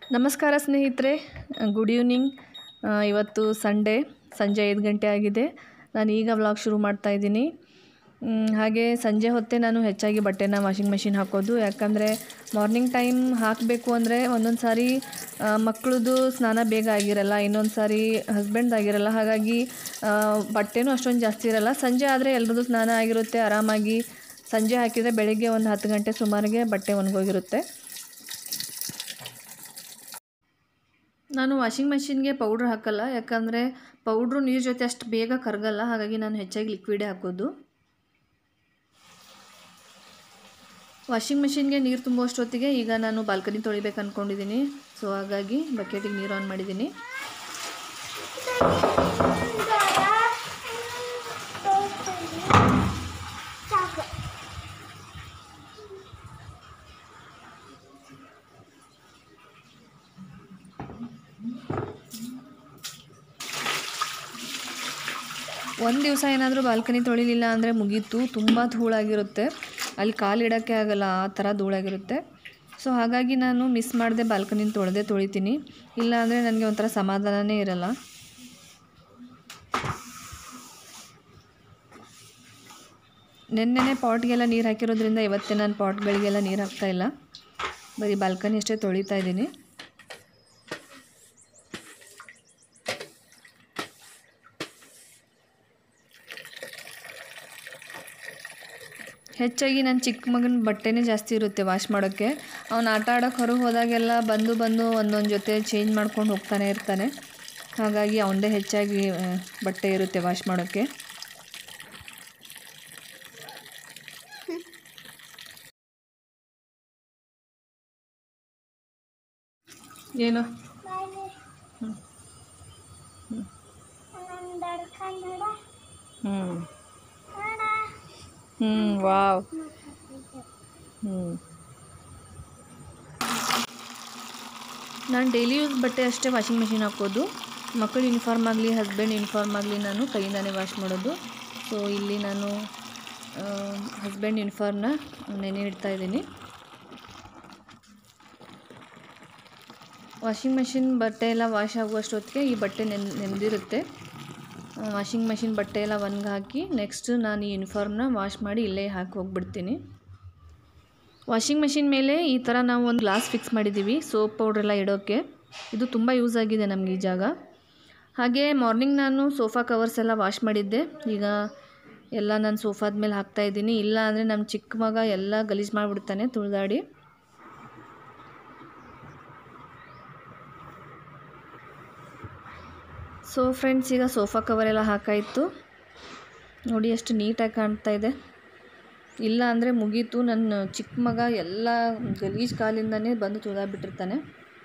ನಮಸ್ಕಾರ ಸ್ನೇಹಿತರೆ good evening ಇವತ್ತು ಸಂಡೇ ಸಂಜೆ ಐದು ಗಂಟೆ ಆಗಿದೆ ನಾನು ಈಗ ವ್ಲಾಗ್ ಶುರು ಮಾಡ್ತಾ ಇದ್ದೀನಿ ಮ್, ಹಾಗೆ ಸಂಜೆ ಹೊತ್ತೇ ನಾನು ಹೆಚ್ಚಾಗಿ ಬಟ್ಟೆನ ವಾಷಿಂಗ್ ಮೆಷಿನ್ ಹಾಕೋದು ಯಾಕಂದರೆ ಮಾರ್ನಿಂಗ್ ಟೈಮ್ ಹಾಕಬೇಕು ಅಂದರೆ ಒಂದೊಂದು ಸಾರಿ ಮಕ್ಕಳದು ಸ್ನಾನ ಬೇಗ ಆಗಿರಲ್ಲ ಇನ್ನೊಂದು ಸಾರಿ ಹಸ್ಬೆಂಡ್ ಆಗಿರಲ್ಲ ಹಾಗಾಗಿ ಆ, ಬಟ್ಟೆನೂ ಅಷ್ಟೊಂದು ಜಾಸ್ತಿ ಇರಲ್ಲ ಸಂಜೆ ಆದರೆ ಎಲ್ರದ್ದು ಸ್ನಾನ ಆಗಿರುತ್ತೆ ಆರಾಮಾಗಿ ಸಂಜೆ ಹಾಕಿದರೆ ಬೆಳಗ್ಗೆ ಒಂದು ಹತ್ತು ಗಂಟೆ ಸುಮಾರಿಗೆ ಬಟ್ಟೆ ಒಣಗೋಗಿರುತ್ತೆ ನಾನು ವಾಷಿಂಗ್ ಮೆಷಿನ್ಗೆ ಪೌಡ್ರ್ ಹಾಕಲ್ಲ ಯಾಕಂದರೆ ಪೌಡ್ರು ನೀರು ಜೊತೆ ಅಷ್ಟು ಬೇಗ ಕರಗಲ್ಲ ಹಾಗಾಗಿ ನಾನು ಹೆಚ್ಚಾಗಿ ಲಿಕ್ವಿಡೇ ಹಾಕೋದು ವಾಷಿಂಗ್ ಮೆಷಿನ್ಗೆ ನೀರು ತುಂಬುವಷ್ಟೊತ್ತಿಗೆ ಈಗ ನಾನು ಬಾಲ್ಕನಿ ತೊಳಿಬೇಕು ಅಂದ್ಕೊಂಡಿದ್ದೀನಿ ಸೊ ಹಾಗಾಗಿ ಬಕೆಟಿಗೆ ನೀರು ಆನ್ ಮಾಡಿದ್ದೀನಿ ಒಂದು ದಿವಸ ಏನಾದರೂ ಬಾಲ್ಕನಿ ತೊಳಿಲಿಲ್ಲ ಅಂದರೆ ಮುಗೀತು ತುಂಬ ಧೂಳಾಗಿರುತ್ತೆ ಅಲ್ಲಿ ಕಾಲಿಡೋಕ್ಕೆ ಆಗಲ್ಲ ಆ ಥರ ಧೂಳಾಗಿರುತ್ತೆ ಸೊ ಹಾಗಾಗಿ ನಾನು ಮಿಸ್ ಮಾಡದೆ ಬಾಲ್ಕನಿನ ತೊಳೆದೇ ತೊಳಿತೀನಿ ಇಲ್ಲ ಅಂದರೆ ನನಗೆ ಒಂಥರ ಸಮಾಧಾನನೇ ಇರಲ್ಲ ನೆನ್ನೆನೆ ಪಾಟ್ಗೆಲ್ಲ ನೀರು ಹಾಕಿರೋದ್ರಿಂದ ಇವತ್ತೇ ನಾನು ಪಾಟ್ಗಳಿಗೆಲ್ಲ ನೀರು ಹಾಕ್ತಾ ಇಲ್ಲ ಬರೀ ಬಾಲ್ಕನಿ ಅಷ್ಟೇ ತೊಳಿತಾ ಇದ್ದೀನಿ ಹೆಚ್ಚಾಗಿ ನನ್ನ ಚಿಕ್ಕ ಮಗನ ಬಟ್ಟೆನೇ ಜಾಸ್ತಿ ಇರುತ್ತೆ ವಾಶ್ ಮಾಡೋಕ್ಕೆ ಅವ್ನು ಆಟ ಆಡೋಕ್ಕೆ ಹೊರಗೆ ಹೋದಾಗೆಲ್ಲ ಬಂದು ಬಂದು ಒಂದೊಂದು ಜೊತೆ ಚೇಂಜ್ ಮಾಡ್ಕೊಂಡು ಹೋಗ್ತಾನೆ ಇರ್ತಾನೆ ಹಾಗಾಗಿ ಅವನದೇ ಹೆಚ್ಚಾಗಿ ಆ, ಬಟ್ಟೆ ಇರುತ್ತೆ ವಾಶ್ ಮಾಡೋಕ್ಕೆ ಏನು ಹ್ಞೂ ಹ್ಞೂ ವಾವ್ ಹ್ಞೂ ನಾನು ಡೈಲಿ ಯೂಸ್ ಬಟ್ಟೆ ಅಷ್ಟೇ ವಾಷಿಂಗ್ ಮೆಷಿನ್ ಹಾಕೋದು ಮಕ್ಕಳ ಯೂನಿಫಾರ್ಮ್ ಆಗಲಿ ಹಸ್ಬೆಂಡ್ ಯೂನಿಫಾರ್ಮ್ ಆಗಲಿ ನಾನು ಕೈಯಿಂದಾನೇ ವಾಶ್ ಮಾಡೋದು ಸೊ ಇಲ್ಲಿ ನಾನು ಹಸ್ಬೆಂಡ್ ಯೂನಿಫಾರ್ಮ್ನ ನೆನೆ ಇಡ್ತಾ ಇದ್ದೀನಿ ವಾಷಿಂಗ್ ಮೆಷಿನ್ ಬಟ್ಟೆ ಎಲ್ಲ ವಾಶ್ ಆಗುವಷ್ಟೊತ್ತಿಗೆ ಈ ಬಟ್ಟೆ ನೆನ್ ನೆನೆದಿರುತ್ತೆ ವಾಷಿಂಗ್ ಮೆಷಿನ್ ಬಟ್ಟೆ ಎಲ್ಲ ಒಣಗಿ ಹಾಕಿ ನೆಕ್ಸ್ಟ್ ನಾನು ಈ ಯೂನಿಫಾರ್ಮ್ನ ವಾಶ್ ಮಾಡಿ ಇಲ್ಲೇ ಹಾಕಿ ಹೋಗ್ಬಿಡ್ತೀನಿ ವಾಷಿಂಗ್ ಮೆಷಿನ್ ಮೇಲೆ ಈ ಥರ ನಾವು ಒಂದು ಗ್ಲಾಸ್ ಫಿಕ್ಸ್ ಮಾಡಿದ್ದೀವಿ ಸೋಪ್ ಪೌಡ್ರೆಲ್ಲ ಇಡೋಕ್ಕೆ ಇದು ತುಂಬ ಯೂಸ್ ಆಗಿದೆ ನಮಗೆ ಈ ಜಾಗ ಹಾಗೆ ಮಾರ್ನಿಂಗ್ ನಾನು ಸೋಫಾ ಕವರ್ಸ್ ಎಲ್ಲ ವಾಶ್ ಮಾಡಿದ್ದೆ ಈಗ ಎಲ್ಲ ನಾನು ಸೋಫಾದ ಮೇಲೆ ಹಾಕ್ತಾಯಿದ್ದೀನಿ ಇಲ್ಲ ಅಂದರೆ ನಮ್ಮ ಚಿಕ್ಕ ಮಗ ಎಲ್ಲ ಗಲೀಜು ಮಾಡಿಬಿಡ್ತಾನೆ ತುಳಿದಾಡಿ ಸೊ ಫ್ರೆಂಡ್ಸ್ ಈಗ ಸೋಫಾ ಕವರ್ ಎಲ್ಲ ಹಾಕಾಯಿತು ನೋಡಿ ಎಷ್ಟು ನೀಟಾಗಿ ಕಾಣ್ತಾ ಇದೆ ಇಲ್ಲ ಅಂದರೆ ಮುಗೀತು ನನ್ನ ಚಿಕ್ಕ ಮಗ ಎಲ್ಲ ಗಲೀಜು ಕಾಲಿಂದನೇ ಬಂದು ತುಳಿದಾಬಿಟ್ಟಿರ್ತಾನೆ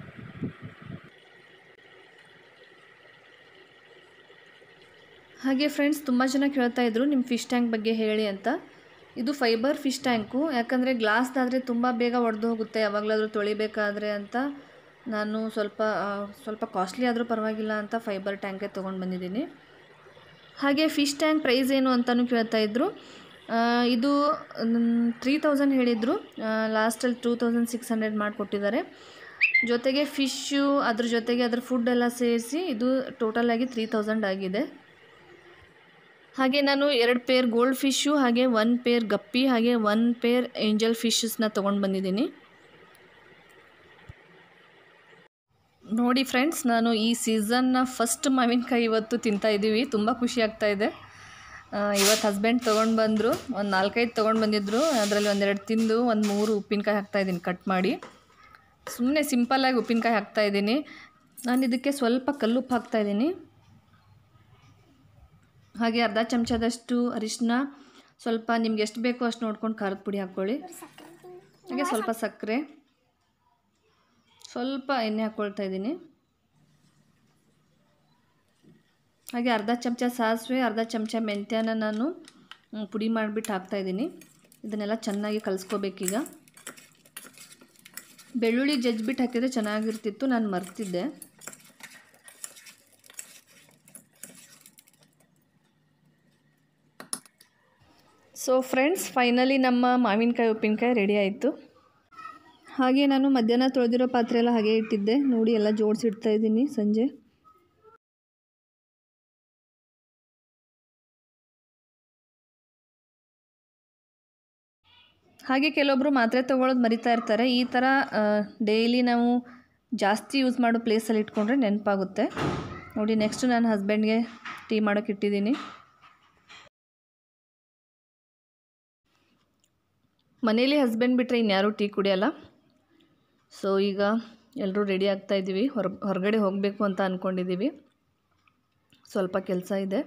ಹಾಗೆ ಫ್ರೆಂಡ್ಸ್ ತುಂಬ ಜನ ಕೇಳ್ತಾ ಇದ್ರು ನಿಮ್ಮ ಫಿಶ್ ಟ್ಯಾಂಕ್ ಬಗ್ಗೆ ಹೇಳಿ ಅಂತ ಇದು ಫೈಬರ್ ಫಿಶ್ ಟ್ಯಾಂಕು ಯಾಕಂದರೆ ಗ್ಲಾಸ್ದಾದರೆ ತುಂಬ ಬೇಗ ಒಡೆದು ಹೋಗುತ್ತೆ ಯಾವಾಗಲಾದರೂ ತೊಳಿಬೇಕಾದ್ರೆ ಅಂತ ನಾನು ಸ್ವಲ್ಪ ಆ, ಸ್ವಲ್ಪ ಕಾಸ್ಟ್ಲಿ ಆದರೂ ಪರವಾಗಿಲ್ಲ ಅಂತ ಫೈಬರ್ ಟ್ಯಾಂಕೆ ತೊಗೊಂಡು ಬಂದಿದ್ದೀನಿ ಹಾಗೆ ಫಿಶ್ ಟ್ಯಾಂಕ್ ಪ್ರೈಸ್ ಏನು ಅಂತಲೂ ಕೇಳ್ತಾ ಇದ್ರು ಆ, ಇದು ತ್ರೀ ತೌಸಂಡ್ ಹೇಳಿದರು ಲಾಸ್ಟಲ್ಲಿ ಟೂ ತೌಸಂಡ್ ಸಿಕ್ಸ್ ಹಂಡ್ರೆಡ್ ಮಾಡಿಕೊಟ್ಟಿದ್ದಾರೆ ಜೊತೆಗೆ ಫಿಶ್ಶು ಅದ್ರ ಜೊತೆಗೆ ಅದ್ರ ಫುಡ್ ಎಲ್ಲ ಸೇರಿಸಿ ಇದು ಟೋಟಲಾಗಿ ತ್ರೀ ತೌಸಂಡ್ ಆಗಿದೆ ಹಾಗೆ ನಾನು ಎರಡು ಪೇರ್ ಗೋಲ್ಡ್ ಫಿಶ್ಶು ಹಾಗೆ ಒನ್ ಪೇರ್ ಗಪ್ಪಿ ಹಾಗೆ ಒನ್ ಪೇರ್ ಏಂಜಲ್ ಫಿಶಸ್ನ ತೊಗೊಂಡು ಬಂದಿದ್ದೀನಿ ನೋಡಿ ಫ್ರೆಂಡ್ಸ್ ನಾನು ಈ ಸೀಸನ್ನ ಫಸ್ಟ್ ಮಾವಿನಕಾಯಿ ಇವತ್ತು ತಿಂತಾ ಇದ್ದೀವಿ ತುಂಬ ಖುಷಿ ಆಗ್ತಾ ಇದೆ ಆ, ಇವತ್ತು ಹಸ್ಬೆಂಡ್ ತೊಗೊಂಡು ಬಂದರು ಒಂದು ನಾಲ್ಕೈದು ತೊಗೊಂಡು ಬಂದಿದ್ದರು ಅದರಲ್ಲಿ ಒಂದೆರಡು ತಿಂದು ಒಂದು ಮೂರು ಉಪ್ಪಿನಕಾಯಿ ಹಾಕ್ತಾಯಿದ್ದೀನಿ ಕಟ್ ಮಾಡಿ ಸುಮ್ಮನೆ ಸಿಂಪಲ್ಲಾಗಿ ಉಪ್ಪಿನಕಾಯಿ ಹಾಕ್ತಾಯಿದ್ದೀನಿ ನಾನು ಇದಕ್ಕೆ ಸ್ವಲ್ಪ ಕಲ್ಲುಪ್ಪು ಹಾಕ್ತಾಯಿದ್ದೀನಿ ಹಾಗೆ ಅರ್ಧ ಚಮಚದಷ್ಟು ಅರಿಶಿನ ಸ್ವಲ್ಪ ನಿಮ್ಗೆ ಎಷ್ಟು ಬೇಕೋ ಅಷ್ಟು ನೋಡ್ಕೊಂಡು ಖಾರದ ಪುಡಿ ಹಾಕ್ಕೊಳ್ಳಿ ಹಾಗೆ ಸ್ವಲ್ಪ ಸಕ್ಕರೆ ಸ್ವಲ್ಪ ಎಣ್ಣೆ ಹಾಕ್ಕೊಳ್ತಾ ಇದ್ದೀನಿ ಹಾಗೆ ಅರ್ಧ ಚಮಚ ಸಾಸಿವೆ ಅರ್ಧ ಚಮಚ ಮೆಂತ್ಯನ ನಾನು ಮ್, ಪುಡಿ ಮಾಡಿಬಿಟ್ಟು ಹಾಕ್ತಾಯಿದ್ದೀನಿ ಇದನ್ನೆಲ್ಲ ಚೆನ್ನಾಗಿ ಕಲಿಸ್ಕೋಬೇಕೀಗ ಬೆಳ್ಳುಳ್ಳಿ ಜಜ್ಜಿಬಿಟ್ಟು ಹಾಕಿದರೆ ಚೆನ್ನಾಗಿರ್ತಿತ್ತು ನಾನು ಮರ್ತಿದ್ದೆ ಸೊ ಫ್ರೆಂಡ್ಸ್ ಫೈನಲಿ ನಮ್ಮ ಮಾವಿನಕಾಯಿ ಉಪ್ಪಿನಕಾಯಿ ರೆಡಿ ಆಯಿತು ಹಾಗೆ ನಾನು ಮಧ್ಯಾಹ್ನ ತೊಳೆದಿರೋ ಪಾತ್ರೆ ಎಲ್ಲ ಹಾಗೆ ಇಟ್ಟಿದ್ದೆ ನೋಡಿ ಎಲ್ಲ ಜೋಡಿಸಿಡ್ತಾ ಇದ್ದೀನಿ ಸಂಜೆ ಹಾಗೆ ಕೆಲವೊಬ್ಬರು ಮಾತ್ರೆ ತೊಗೊಳೋದು ಮರಿತಾ ಇರ್ತಾರೆ ಈ ಥರ ಡೈಲಿ ನಾವು ಜಾಸ್ತಿ ಯೂಸ್ ಮಾಡೋ ಪ್ಲೇಸಲ್ಲಿ ಇಟ್ಕೊಂಡ್ರೆ ನೆನಪಾಗುತ್ತೆ ನೋಡಿ ನೆಕ್ಸ್ಟ್ ನಾನು ಹಸ್ಬೆಂಡ್ಗೆ ಟೀ ಮಾಡೋಕೆ ಇಟ್ಟಿದ್ದೀನಿ ಮನೇಲಿ ಹಸ್ಬೆಂಡ್ ಬಿಟ್ಟರೆ ಇನ್ಯಾರೂ ಟೀ ಕುಡಿಯಲ್ಲ ಸೊ ಈಗ ಎಲ್ಲರೂ ರೆಡಿ ಆಗ್ತಾ ಇದ್ದೀವಿ ಹೊರ ಹೊರಗಡೆ ಹೋಗಬೇಕು ಅಂತ ಅಂದ್ಕೊಂಡಿದ್ದೀವಿ ಸ್ವಲ್ಪ ಕೆಲಸ ಇದೆ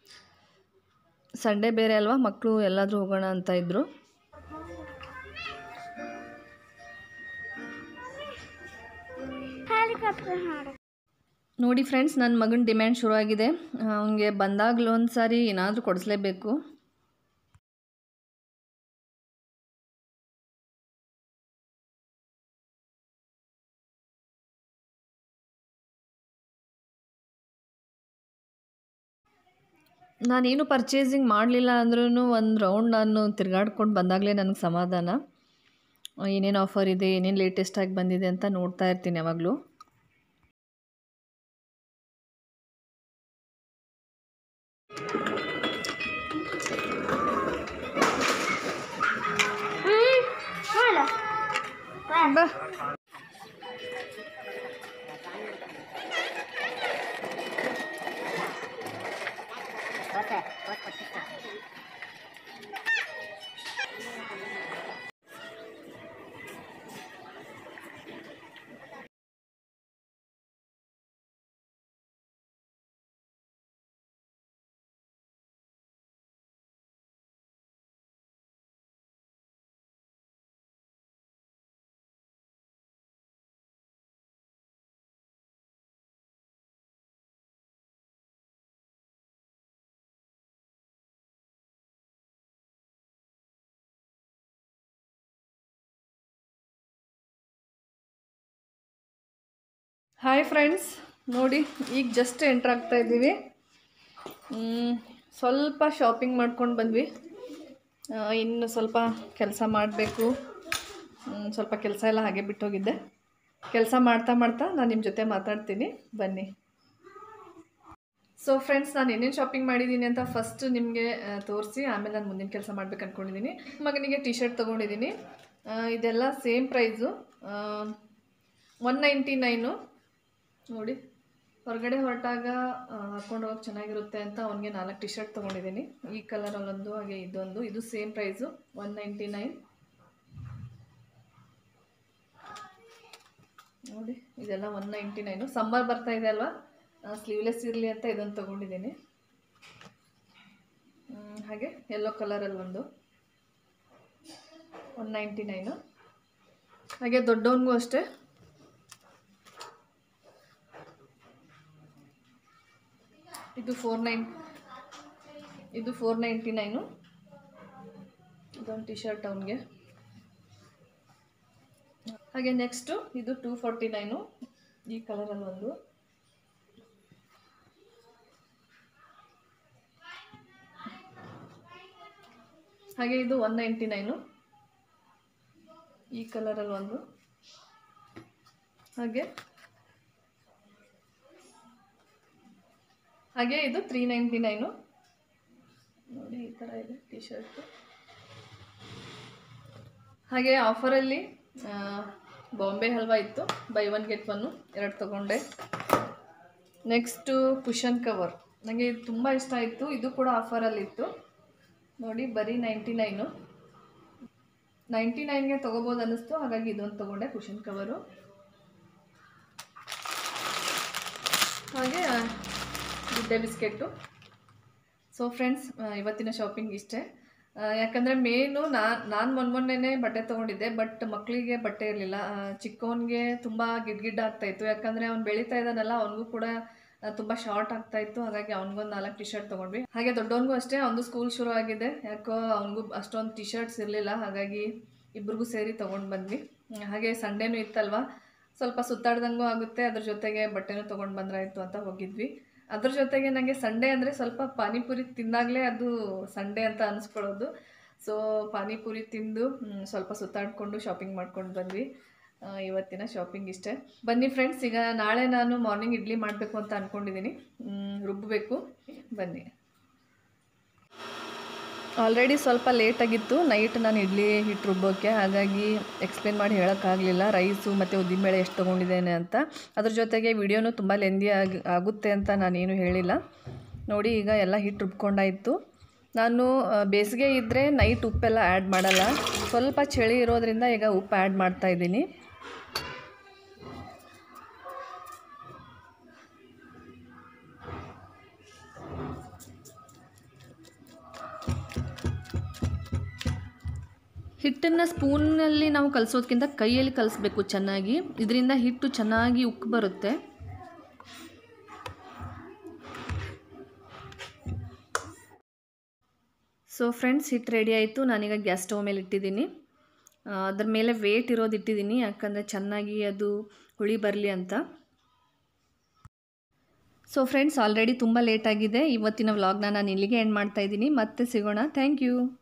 ಸಂಡೇ ಬೇರೆ ಅಲ್ವಾ ಮಕ್ಕಳು ಎಲ್ಲಾದರೂ ಹೋಗೋಣ ಅಂತ ಇದ್ದರು ನೋಡಿ ಫ್ರೆಂಡ್ಸ್ ನನ್ನ ಮಗನ ಡಿಮ್ಯಾಂಡ್ ಶುರುವಾಗಿದೆ ಅವನಿಗೆ ಬಂದಾಗಲೂ ಒಂದು ಸಾರಿ ಏನಾದರೂ ಕೊಡಿಸ್ಲೇಬೇಕು ನಾನೇನು ಪರ್ಚೇಸಿಂಗ್ ಮಾಡಲಿಲ್ಲ ಅಂದ್ರೂ ಒಂದು ರೌಂಡ್ ನಾನು ತಿರುಗಾಡ್ಕೊಂಡು ಬಂದಾಗಲೇ ನನಗೆ ಸಮಾಧಾನ ಏನೇನು ಆಫರ್ ಇದೆ ಏನೇನು ಲೇಟೆಸ್ಟಾಗಿ ಬಂದಿದೆ ಅಂತ ನೋಡ್ತಾ ಇರ್ತೀನಿ ಯಾವಾಗಲೂ ಬಾ ಹಾಯ್ ಫ್ರೆಂಡ್ಸ್ ನೋಡಿ ಈಗ ಜಸ್ಟ್ ಎಂಟ್ರ್ ಆಗ್ತಾ ಇದ್ದೀವಿ ಮ್, ಸ್ವಲ್ಪ ಶಾಪಿಂಗ್ ಮಾಡ್ಕೊಂಡು ಬಂದ್ವಿ ಆ, ಇನ್ನು ಸ್ವಲ್ಪ ಕೆಲಸ ಮಾಡಬೇಕು ಸ್ವಲ್ಪ ಕೆಲಸ ಎಲ್ಲ ಹಾಗೆ ಬಿಟ್ಟೋಗಿದ್ದೆ ಕೆಲಸ ಮಾಡ್ತಾ ಮಾಡ್ತಾ ನಾನು ನಿಮ್ಮ ಜೊತೆ ಮಾತಾಡ್ತೀನಿ ಬನ್ನಿ ಸೊ ಫ್ರೆಂಡ್ಸ್ ನಾನು ಏನೇನು ಶಾಪಿಂಗ್ ಮಾಡಿದ್ದೀನಿ ಅಂತ ಫಸ್ಟ್ ನಿಮಗೆ ತೋರಿಸಿ ಆಮೇಲೆ ನಾನು ಮುಂದಿನ ಕೆಲಸ ಮಾಡ್ಬೇಕು ಅಂದ್ಕೊಂಡಿದ್ದೀನಿ ಮಗನಿಗೆ ಟಿ ಶರ್ಟ್ ತೊಗೊಂಡಿದ್ದೀನಿ ಆ, ಇದೆಲ್ಲ same price one ninety nine ನೋಡಿ ಹೊರಗಡೆ ಹೊರಟಾಗ ಹಾಕೊಂಡು ಹೋಗಕ್ಕೆ ಚೆನ್ನಾಗಿರುತ್ತೆ ಅಂತ ಅವನಿಗೆ ನಾಲ್ಕು ಟಿ ಶರ್ಟ್ ತೊಗೊಂಡಿದ್ದೀನಿ ಈ ಕಲರಲ್ಲೊಂದು ಹಾಗೆ ಇದೊಂದು ಇದು same price one ninety nine ನೋಡಿ ಇದೆಲ್ಲ ಒನ್ ನೈಂಟಿ ನೈನು ಸಮ್ಮರ್ ಬರ್ತಾ ಇದೆ ಅಲ್ವಾ ಸ್ಲೀವ್ಲೆಸ್ ಇರಲಿ ಅಂತ ಇದೊಂದು ತೊಗೊಂಡಿದ್ದೀನಿ ಹ್ಮ್, ಹಾಗೆ ಯೆಲ್ಲೋ ಕಲರಲ್ಲಿ ಒಂದು ಒನ್ ನೈಂಟಿ ನೈನು ಹಾಗೆ ದೊಡ್ಡವನಿಗೂ ಅಷ್ಟೇ ಇದು ಫೋರ್ ನೈನ್ ಇದು ಫೋರ್ ನೈಂಟಿ ನೈನು ಇದೊಂದು ಟಿ ಶರ್ಟ್ ಅವನಿಗೆ ಹಾಗೆ ನೆಕ್ಸ್ಟು ಇದು ಟೂ ಫಾರ್ಟಿ ನೈನು ಈ ಕಲರಲ್ಲಿ ಒಂದು ಹಾಗೆ ಇದು ಒನ್ ನೈಂಟಿ ನೈನು ಈ ಕಲರಲ್ಲಿ ಒಂದು ಹಾಗೆ ಹಾಗೆ ಇದು ತ್ರೀ ನೈಂಟಿ ನೈನು ನೋಡಿ ಈ ಥರ ಇದೆ ಟಿ ಶರ್ಟು ಹಾಗೆ ಆಫರಲ್ಲಿ ಬಾಂಬೆ ಹಲ್ವಾ ಇತ್ತು ಬೈ ಒನ್ ಗೆಟ್ ಒನ್ನು ಎರಡು ತೊಗೊಂಡೆ ನೆಕ್ಸ್ಟು ಕುಷನ್ ಕವರ್ ನನಗೆ ಇದು ತುಂಬ ಇಷ್ಟ ಆಯಿತು ಇದು ಕೂಡ ಆಫರಲ್ಲಿತ್ತು ನೋಡಿ ಬರೀ ನೈಂಟಿ ನೈನು ನೈಂಟಿ ನೈನ್ಗೆ ತೊಗೋಬೋದು ಅನ್ನಿಸ್ತು ಹಾಗಾಗಿ ಇದೊಂದು ತೊಗೊಂಡೆ ಕುಷನ್ ಕವರು ಹಾಗೆ ಗುಡ್ಡೆ ಬಿಸ್ಕೆಟ್ಟು ಸೊ ಫ್ರೆಂಡ್ಸ್ ಇವತ್ತಿನ ಶಾಪಿಂಗ್ ಇಷ್ಟೇ ಆ, ಯಾಕಂದರೆ ಮೇನು ನಾನು ನಾನು ಮೊನ್ನೆ ಮೊನ್ನೆನೇ ಬಟ್ಟೆ ತೊಗೊಂಡಿದ್ದೆ ಬಟ್ ಮಕ್ಕಳಿಗೆ ಬಟ್ಟೆ ಇರಲಿಲ್ಲ ಚಿಕ್ಕವನಿಗೆ ತುಂಬ ಗಿಡ್ ಗಿಡ್ ಆಗ್ತಾಯಿತ್ತು ಯಾಕಂದರೆ ಅವ್ನು ಬೆಳೀತಾ ಇದ್ದಾನಲ್ಲ ಅವನಿಗೂ ಕೂಡ ತುಂಬ ಶಾರ್ಟ್ ಆಗ್ತಾ ಇತ್ತು ಹಾಗಾಗಿ ಅವ್ನಿಗೊಂದು ನಾಲ್ಕು ಟಿ ಶರ್ಟ್ ತೊಗೊಂಡ್ವಿ ಹಾಗೆ ದೊಡ್ಡವನಿಗೂ ಅಷ್ಟೇ ಅವನದು ಸ್ಕೂಲ್ ಶುರು ಆಗಿದೆ ಯಾಕೋ ಅವನಿಗೂ ಅಷ್ಟೊಂದು ಟಿ ಶರ್ಟ್ಸ್ ಇರಲಿಲ್ಲ ಹಾಗಾಗಿ ಇಬ್ರಿಗೂ ಸೇರಿ ತೊಗೊಂಡು ಬಂದ್ವಿ ಹ್ಮ್, ಹಾಗೆ ಸಂಡೇನೂ ಇತ್ತಲ್ವಾ ಸ್ವಲ್ಪ ಸುತ್ತಾಡ್ದಂಗೂ ಆಗುತ್ತೆ ಅದ್ರ ಜೊತೆಗೆ ಬಟ್ಟೆನೂ ತೊಗೊಂಡು ಬಂದ್ರಾಯ್ತು ಅಂತ ಹೋಗಿದ್ವಿ ಅದ್ರ ಜೊತೆಗೆ ನನಗೆ ಸಂಡೇ ಅಂದರೆ ಸ್ವಲ್ಪ ಪಾನಿಪುರಿ ತಿಂದಾಗಲೇ ಅದು ಸಂಡೇ ಅಂತ ಅನಿಸ್ಕೊಳ್ಳೋದು ಸೊ ಪಾನಿಪುರಿ ತಿಂದು ಮ್, ಸ್ವಲ್ಪ ಸುತ್ತಾಡಿಕೊಂಡು ಶಾಪಿಂಗ್ ಮಾಡ್ಕೊಂಡು ಬಂದ್ವಿ ಆ, ಇವತ್ತಿನ ಶಾಪಿಂಗ್ ಇಷ್ಟೇ ಬನ್ನಿ ಫ್ರೆಂಡ್ಸ್ ಈಗ ನಾಳೆ ನಾನು ಮಾರ್ನಿಂಗ್ ಇಡ್ಲಿ ಮಾಡಬೇಕು ಅಂತ ಅಂದ್ಕೊಂಡಿದ್ದೀನಿ ರುಬ್ಬಬೇಕು ಬನ್ನಿ ಆಲ್ರೆಡಿ ಸ್ವಲ್ಪ ಲೇಟಾಗಿತ್ತು ನೈಟ್ ನಾನು ಇಡ್ಲಿ ಹಿಟ್ಟು ರುಬ್ಬೋಕ್ಕೆ ಹಾಗಾಗಿ ಎಕ್ಸ್ಪ್ಲೇನ್ ಮಾಡಿ ಹೇಳೋಕ್ಕಾಗಲಿಲ್ಲ ರೈಸು ಮತ್ತು ಉದ್ದಿನಬೇಳೆ ಎಷ್ಟು ತೊಗೊಂಡಿದ್ದೇನೆ ಅಂತ ಅದ್ರ ಜೊತೆಗೆ ವಿಡಿಯೋನು ತುಂಬ ಲೆಂದಿ ಆಗಿ ಆಗುತ್ತೆ ಅಂತ ನಾನೇನು ಹೇಳಿಲ್ಲ ನೋಡಿ ಈಗ ಎಲ್ಲ ಹಿಟ್ಟು ರುಬ್ಕೊಂಡಾಯಿತು ನಾನು ಆ, ಬೇಸಿಗೆ ಇದ್ದರೆ ನೈಟ್ ಉಪ್ಪೆಲ್ಲ ಆ್ಯಡ್ ಮಾಡಲ್ಲ ಸ್ವಲ್ಪ ಚಳಿ ಇರೋದ್ರಿಂದ ಈಗ ಉಪ್ಪು ಆ್ಯಡ್ ಮಾಡ್ತಾ ಇದ್ದೀನಿ ಹಿಟ್ಟನ್ನು ಸ್ಪೂನಲ್ಲಿ ನಾವು ಕಲಿಸೋದ್ಕಿಂತ ಕೈಯಲ್ಲಿ ಕಲಿಸ್ಬೇಕು ಚೆನ್ನಾಗಿ ಇದರಿಂದ ಹಿಟ್ಟು ಚೆನ್ನಾಗಿ ಉಕ್ಕು ಬರುತ್ತೆ ಸೊ ಫ್ರೆಂಡ್ಸ್ ಹಿಟ್ಟು ರೆಡಿ ಆಯಿತು ನಾನೀಗ ಗ್ಯಾಸ್ ಸ್ಟವ್ ಮೇಲೆ ಇಟ್ಟಿದ್ದೀನಿ ಆ, ಅದ್ರ ಮೇಲೆ ವೇಟ್ ಇರೋದು ಇಟ್ಟಿದ್ದೀನಿ ಯಾಕಂದರೆ ಚೆನ್ನಾಗಿ ಅದು ಹುಳಿ ಬರಲಿ ಅಂತ ಸೊ ಫ್ರೆಂಡ್ಸ್ ಆಲ್ರೆಡಿ ತುಂಬ ಲೇಟ್ ಆಗಿದೆ ಇವತ್ತಿನ ವ್ಲಾಗ್ನ ನಾನು ಇಲ್ಲಿಗೆ ಎಂಡ್ ಮಾಡ್ತಾ ಇದ್ದೀನಿ ಮತ್ತೆ ಸಿಗೋಣ ಥ್ಯಾಂಕ್ ಯು